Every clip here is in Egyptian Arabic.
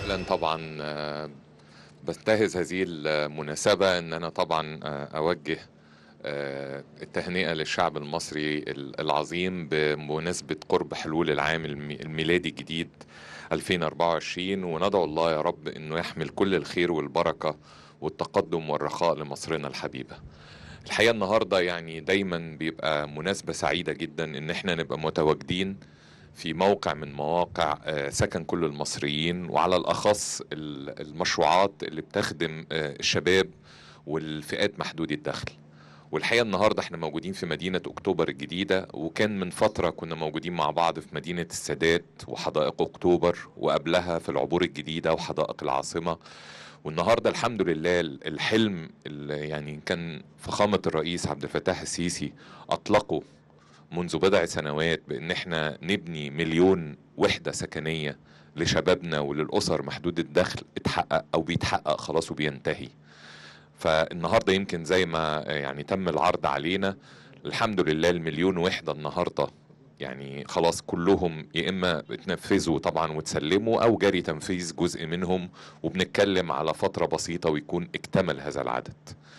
اولا طبعا آه، بنتهز هذه المناسبه ان انا طبعا آه، اوجه آه، التهنئه للشعب المصري ال- العظيم بمناسبه قرب حلول العام المي- الميلادي الجديد 2024 وندعو الله يا رب انه يحمل كل الخير والبركه والتقدم والرخاء لمصرنا الحبيبه. الحقيقه النهارده يعني دايما بيبقى مناسبه سعيده جدا ان احنا نبقى متواجدين في موقع من مواقع آه، سكن كل المصريين وعلى الأخص ال- المشروعات اللي بتخدم آه، الشباب والفئات محدودي الدخل والحقيقة النهاردة احنا موجودين في مدينة أكتوبر الجديدة وكان من فترة كنا موجودين مع بعض في مدينة السادات وحدائق أكتوبر وقبلها في العبور الجديدة وحدائق العاصمة والنهارده الحمد لله الحلم اللي يعني كان فخامة الرئيس عبد الفتاح السيسي أطلقه منذ بضع سنوات بان احنا نبني مليون وحده سكنيه لشبابنا وللاسر محدود الدخل اتحقق او بيتحقق خلاص وبينتهي فالنهارده يمكن زي ما يعني تم العرض علينا الحمد لله المليون وحده النهارده يعني خلاص كلهم يا اما اتنفذوا طبعا وتسلموا او جاري تنفيذ جزء منهم وبنتكلم على فتره بسيطه ويكون اكتمل هذا العدد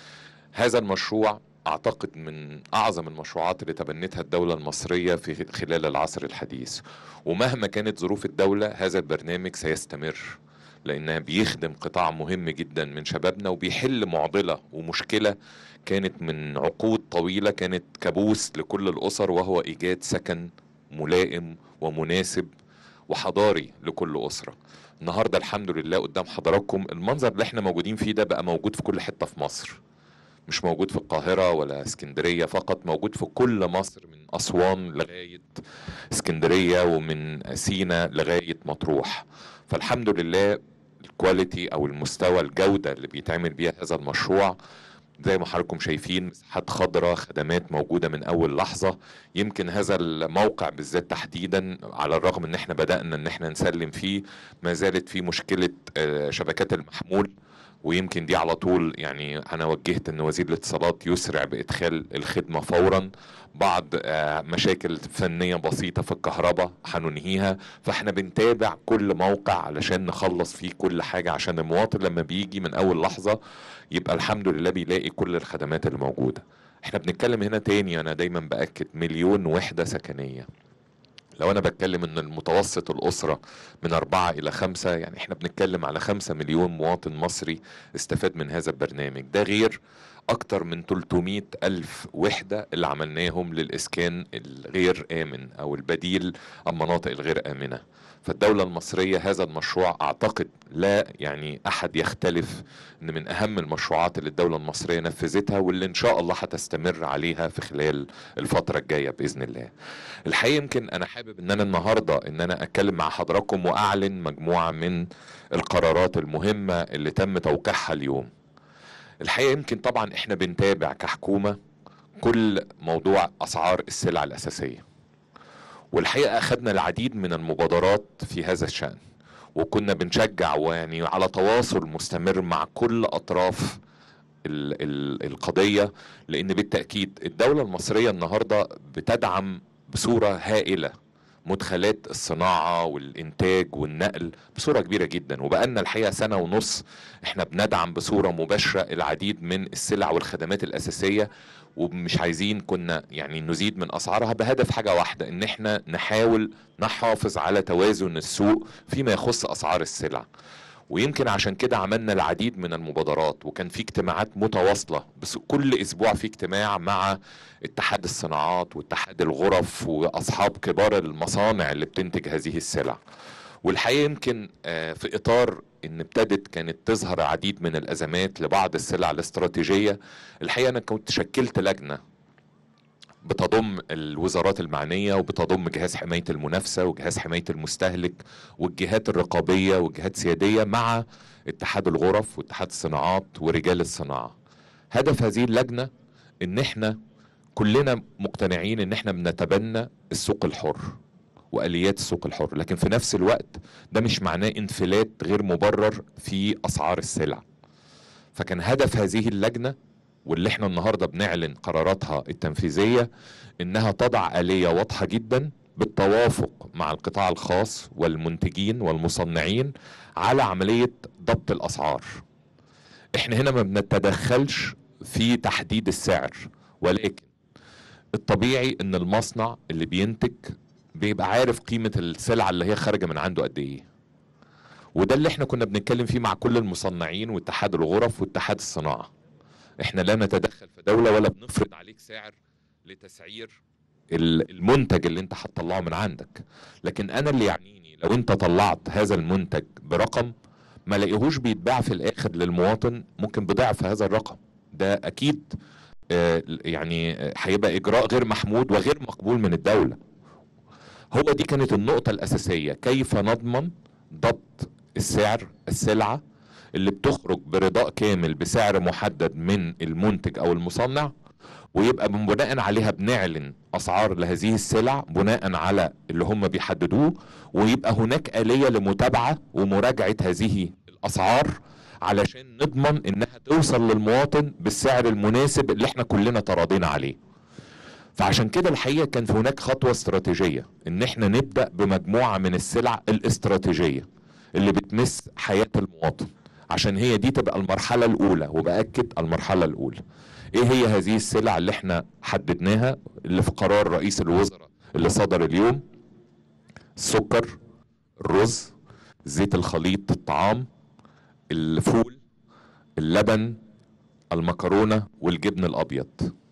هذا المشروع اعتقد من اعظم المشروعات اللي تبنتها الدوله المصريه في خلال العصر الحديث ومهما كانت ظروف الدوله هذا البرنامج سيستمر لانه بيخدم قطاع مهم جدا من شبابنا وبيحل معضله ومشكله كانت من عقود طويله كانت كابوس لكل الاسر وهو ايجاد سكن ملائم ومناسب وحضاري لكل اسره النهارده الحمد لله قدام حضراتكم المنظر اللي احنا موجودين فيه ده بقى موجود في كل حته في مصر مش موجود في القاهرة ولا اسكندرية فقط موجود في كل مصر من أسوان لغاية اسكندرية ومن سينا لغاية مطروح فالحمد لله الكواليتي أو المستوى الجودة اللي بيتعمل بيها هذا المشروع زي ما حضراتكم شايفين مساحات خضراء خدمات موجودة من أول لحظة يمكن هذا الموقع بالذات تحديدا على الرغم ان احنا بدأنا ان احنا نسلم فيه ما زالت في مشكلة آه، شبكات المحمول ويمكن دي على طول يعني انا وجهت ان وزير الاتصالات يسرع بادخال الخدمه فورا بعض آه، مشاكل فنيه بسيطه في الكهرباء هننهيها فاحنا بنتابع كل موقع علشان نخلص فيه كل حاجه عشان المواطن لما بيجي من اول لحظه يبقى الحمد لله بيلاقي كل الخدمات اللي موجوده احنا بنتكلم هنا تاني انا دايما باكد مليون وحده سكنيه لو انا بتكلم ان المتوسط الاسره من أربعة إلى خمسة يعني احنا بنتكلم على خمسة مليون مواطن مصري استفاد من هذا البرنامج ده غير أكتر من 300 ألف وحدة اللي عملناهم للإسكان الغير آمن أو البديل المناطق الغير آمنة فالدولة المصرية هذا المشروع أعتقد لا يعني أحد يختلف أن من أهم المشروعات اللي الدولة المصرية نفذتها واللي إن شاء الله هتستمر عليها في خلال الفترة الجاية بإذن الله الحقيقة يمكن أنا حابب أن أنا النهاردة أن أنا أتكلم مع حضراتكم وأعلن مجموعة من القرارات المهمة اللي تم توقيعها اليوم الحقيقة يمكن طبعا احنا بنتابع كحكومة كل موضوع أسعار السلع الأساسية والحقيقة أخذنا العديد من المبادرات في هذا الشأن وكنا بنشجع ويعني على تواصل مستمر مع كل أطراف ال ال القضية لأن بالتأكيد الدولة المصرية النهاردة بتدعم بصورة هائلة مدخلات الصناعة والإنتاج والنقل بصورة كبيرة جدا وبقالنا الحقيقة سنة ونص احنا بندعم بصورة مباشرة العديد من السلع والخدمات الأساسية ومش عايزين كنا يعني نزيد من أسعارها بهدف حاجة واحدة إن احنا نحاول نحافظ على توازن السوق فيما يخص أسعار السلع ويمكن عشان كده عملنا العديد من المبادرات وكان في اجتماعات متواصلة بس كل اسبوع في اجتماع مع اتحاد الصناعات واتحاد الغرف واصحاب كبار المصانع اللي بتنتج هذه السلع والحقيقة يمكن آه، في اطار ان ابتدت كانت تظهر عديد من الازمات لبعض السلع الاستراتيجية الحقيقة انا كنت شكلت لجنة بتضم الوزارات المعنية وبتضم جهاز حماية المنافسة وجهاز حماية المستهلك والجهات الرقابية والجهات السيادية مع اتحاد الغرف واتحاد الصناعات ورجال الصناعة هدف هذه اللجنة ان احنا كلنا مقتنعين ان احنا بنتبنى السوق الحر واليات السوق الحر لكن في نفس الوقت ده مش معناه انفلات غير مبرر في اسعار السلع فكان هدف هذه اللجنه واللي احنا النهارده بنعلن قراراتها التنفيذيه انها تضع اليه واضحه جدا بالتوافق مع القطاع الخاص والمنتجين والمصنعين على عملية ضبط الأسعار احنا هنا ما بنتدخلش في تحديد السعر ولكن الطبيعي ان المصنع اللي بينتج بيبقى عارف قيمة السلعة اللي هي خارجة من عنده قد ايه وده اللي احنا كنا بنتكلم فيه مع كل المصنعين واتحاد الغرف واتحاد الصناعة احنا لا نتدخل في دولة ولا بنفرض عليك سعر لتسعير المنتج اللي انت هتطلعه من عندك لكن انا اللي يعنيني لو انت طلعت هذا المنتج برقم ما لاقيهوش بيتباع في الاخر للمواطن ممكن بضعف هذا الرقم ده اكيد آه، يعني هيبقى اجراء غير محمود وغير مقبول من الدولة هو دي كانت النقطة الاساسية كيف نضمن ضبط السعر السلعة اللي بتخرج برضاء كامل بسعر محدد من المنتج او المصنع ويبقى من بناء عليها بنعلن اسعار لهذه السلع بناء على اللي هم بيحددوه ويبقى هناك آلية لمتابعة ومراجعة هذه الاسعار علشان نضمن انها توصل للمواطن بالسعر المناسب اللي احنا كلنا تراضينا عليه فعشان كده الحقيقة كان في هناك خطوة استراتيجية ان احنا نبدأ بمجموعة من السلع الاستراتيجية اللي بتمس حياة المواطن عشان هي دي تبقى المرحلة الأولى وبأكد المرحلة الأولى إيه هي هذه السلع اللي احنا حددناها اللي في قرار رئيس الوزراء اللي صدر اليوم السكر الرز زيت الخليط الطعام الفول اللبن المكرونة والجبن الأبيض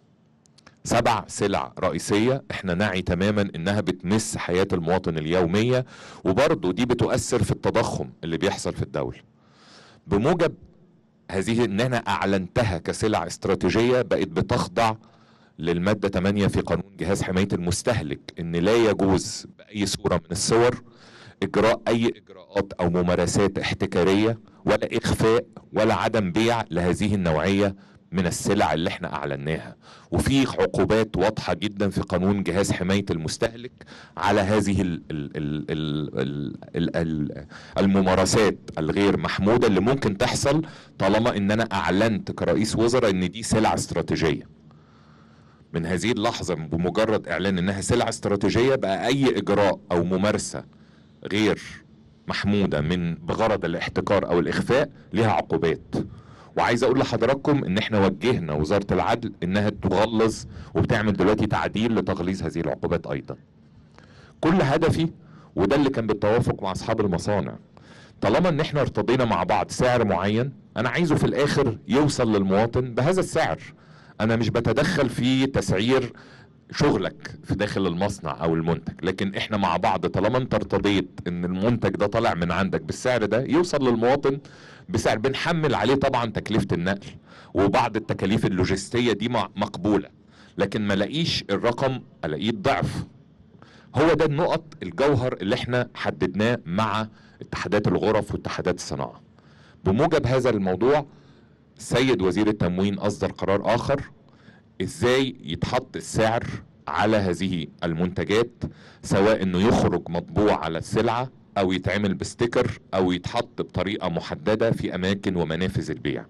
سبع سلع رئيسية احنا نعي تماما انها بتمس حياة المواطن اليومية وبرضه دي بتؤثر في التضخم اللي بيحصل في الدولة بموجب هذه ان انا اعلنتها كسلع استراتيجية بقت بتخضع للمادة 8 في قانون جهاز حماية المستهلك ان لا يجوز بأي صورة من الصور اجراء اي اجراءات او ممارسات احتكارية ولا اخفاء ولا عدم بيع لهذه النوعية من السلع اللي احنا اعلناها وفي عقوبات واضحه جدا في قانون جهاز حمايه المستهلك على هذه ال ال ال ال ال ال الممارسات الغير محموده اللي ممكن تحصل طالما ان انا اعلنت كرئيس وزراء ان دي سلع استراتيجيه من هذه اللحظه بمجرد اعلان انها سلع استراتيجيه بقى اي اجراء او ممارسه غير محموده من بغرض الاحتكار او الاخفاء لها عقوبات وعايز اقول لحضراتكم ان احنا وجهنا وزارة العدل انها تغلظ وبتعمل دلوقتي تعديل لتغليظ هذه العقوبات ايضا كل هدفي وده اللي كان بالتوافق مع اصحاب المصانع طالما ان احنا ارتضينا مع بعض سعر معين انا عايزه في الاخر يوصل للمواطن بهذا السعر انا مش بتدخل في تسعير شغلك في داخل المصنع او المنتج لكن احنا مع بعض طالما انت ارتضيت ان المنتج ده طالع من عندك بالسعر ده يوصل للمواطن بسعر بنحمل عليه طبعا تكلفة النقل وبعض التكاليف اللوجستية دي مقبولة لكن ما لاقيش الرقم الاقيه ضعف هو ده النقط الجوهر اللي احنا حددناه مع اتحادات الغرف واتحادات الصناعة بموجب هذا الموضوع السيد وزير التموين اصدر قرار اخر ازاي يتحط السعر على هذه المنتجات سواء انه يخرج مطبوع على السلعة او يتعمل بستيكر او يتحط بطريقة محددة في اماكن ومنافذ البيع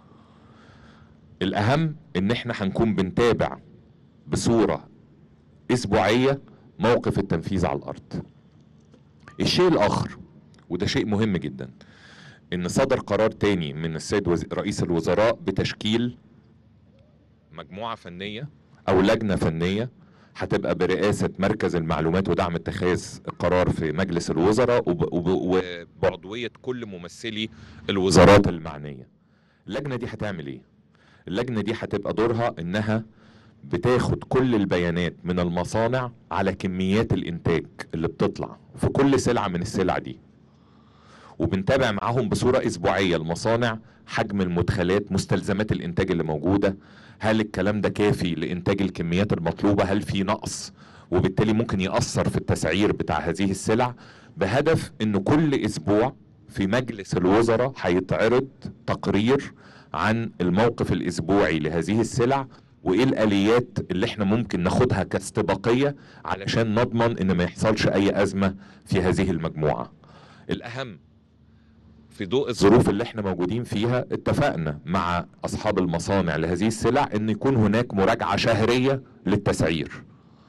الاهم ان احنا هنكون بنتابع بصورة اسبوعية موقف التنفيذ على الارض الشيء الاخر وده شيء مهم جدا ان صدر قرار تاني من السيد رئيس الوزراء بتشكيل مجموعة فنية او لجنة فنية هتبقى برئاسة مركز المعلومات ودعم اتخاذ القرار في مجلس الوزراء وبعضوية كل ممثلي الوزارات المعنية اللجنة دي هتعمل ايه اللجنة دي هتبقى دورها انها بتاخد كل البيانات من المصانع على كميات الانتاج اللي بتطلع في كل سلعة من السلع دي وبنتابع معاهم بصورة اسبوعية المصانع حجم المدخلات مستلزمات الانتاج اللي موجودة هل الكلام ده كافي لانتاج الكميات المطلوبة هل في نقص وبالتالي ممكن يأثر في التسعير بتاع هذه السلع بهدف ان كل اسبوع في مجلس الوزراء هيتعرض تقرير عن الموقف الاسبوعي لهذه السلع وايه الاليات اللي احنا ممكن ناخدها كاستباقية علشان نضمن ان ما يحصلش اي ازمة في هذه المجموعة الاهم في ضوء الظروف اللي احنا موجودين فيها اتفقنا مع اصحاب المصانع لهذه السلع ان يكون هناك مراجعة شهرية للتسعير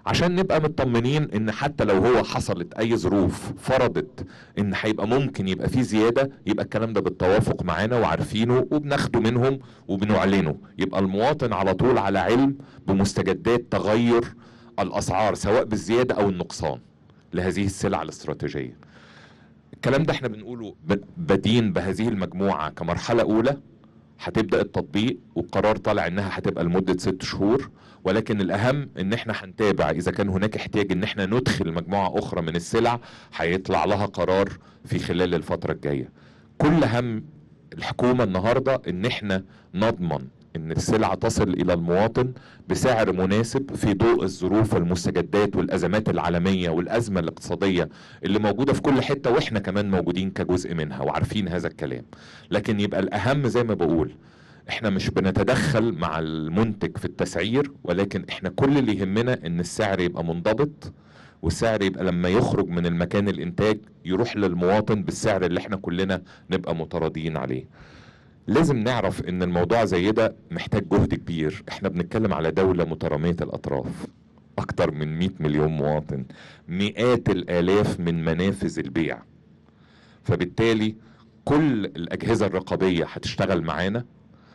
عشان نبقى مطمنين ان حتى لو هو حصلت اي ظروف فرضت ان هيبقى ممكن يبقى في زيادة يبقى الكلام ده بالتوافق معانا وعارفينه وبناخده منهم وبنعلنه يبقى المواطن على طول على علم بمستجدات تغير الاسعار سواء بالزيادة او النقصان لهذه السلع الاستراتيجية الكلام ده احنا بنقوله بدين بهذه المجموعة كمرحلة اولى هتبدا التطبيق والقرار طالع انها هتبقى لمده ست شهور ولكن الاهم ان احنا هنتابع اذا كان هناك احتياج ان احنا ندخل مجموعه اخرى من السلع هيطلع لها قرار في خلال الفتره الجايه كل هم الحكومه النهارده ان احنا نضمن ان السلعة تصل الى المواطن بسعر مناسب في ضوء الظروف والمستجدات والازمات العالمية والازمة الاقتصادية اللي موجودة في كل حتة واحنا كمان موجودين كجزء منها وعارفين هذا الكلام لكن يبقى الاهم زي ما بقول احنا مش بنتدخل مع المنتج في التسعير ولكن احنا كل اللي يهمنا ان السعر يبقى منضبط والسعر يبقى لما يخرج من المكان الانتاج يروح للمواطن بالسعر اللي احنا كلنا نبقى متراضيين عليه لازم نعرف ان الموضوع زي ده محتاج جهد كبير احنا بنتكلم على دولة مترامية الاطراف اكتر من 100 مليون مواطن مئات الالاف من منافذ البيع فبالتالي كل الاجهزة الرقابية هتشتغل معانا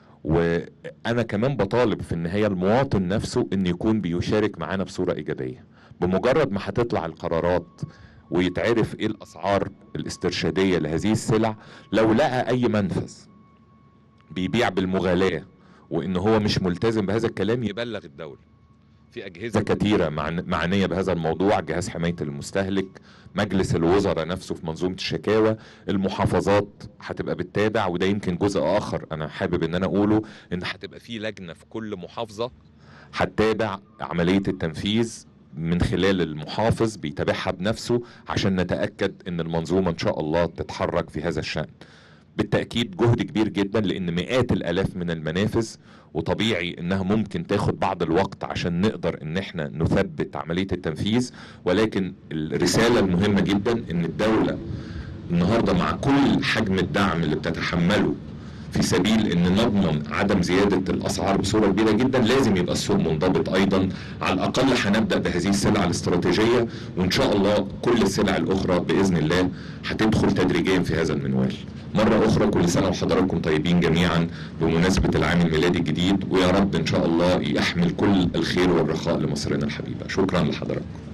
وانا كمان بطالب في النهاية المواطن نفسه ان يكون بيشارك معانا بصورة ايجابية بمجرد ما هتطلع القرارات ويتعرف ايه الاسعار الاسترشادية لهذه السلع لو لقى اي منفذ بيبيع بالمغالاة وان هو مش ملتزم بهذا الكلام يبلغ الدولة في اجهزة كثيرة معنية بهذا الموضوع جهاز حماية المستهلك مجلس الوزراء نفسه في منظومة الشكاوى المحافظات هتبقى بتتابع وده يمكن جزء اخر انا حابب ان انا اقوله ان هتبقى في لجنة في كل محافظة هتتابع عملية التنفيذ من خلال المحافظ بيتابعها بنفسه عشان نتأكد ان المنظومة ان شاء الله تتحرك في هذا الشأن بالتأكيد جهد كبير جدا لأن مئات الآلاف من المنافذ وطبيعي انها ممكن تاخد بعض الوقت عشان نقدر ان احنا نثبت عملية التنفيذ ولكن الرسالة المهمة جدا ان الدولة النهاردة مع كل حجم الدعم اللي بتتحمله في سبيل ان نضمن عدم زيادة الاسعار بصورة كبيرة جدا لازم يبقى السوق منضبط ايضا على الاقل هنبدأ بهذه السلع الاستراتيجية وان شاء الله كل السلع الاخرى باذن الله هتدخل تدريجيا في هذا المنوال مرة أخرى كل سنة وحضراتكم طيبين جميعا بمناسبة العام الميلادي الجديد ويا رب إن شاء الله يحمل كل الخير والرخاء لمصرنا الحبيبة شكرا لحضراتكم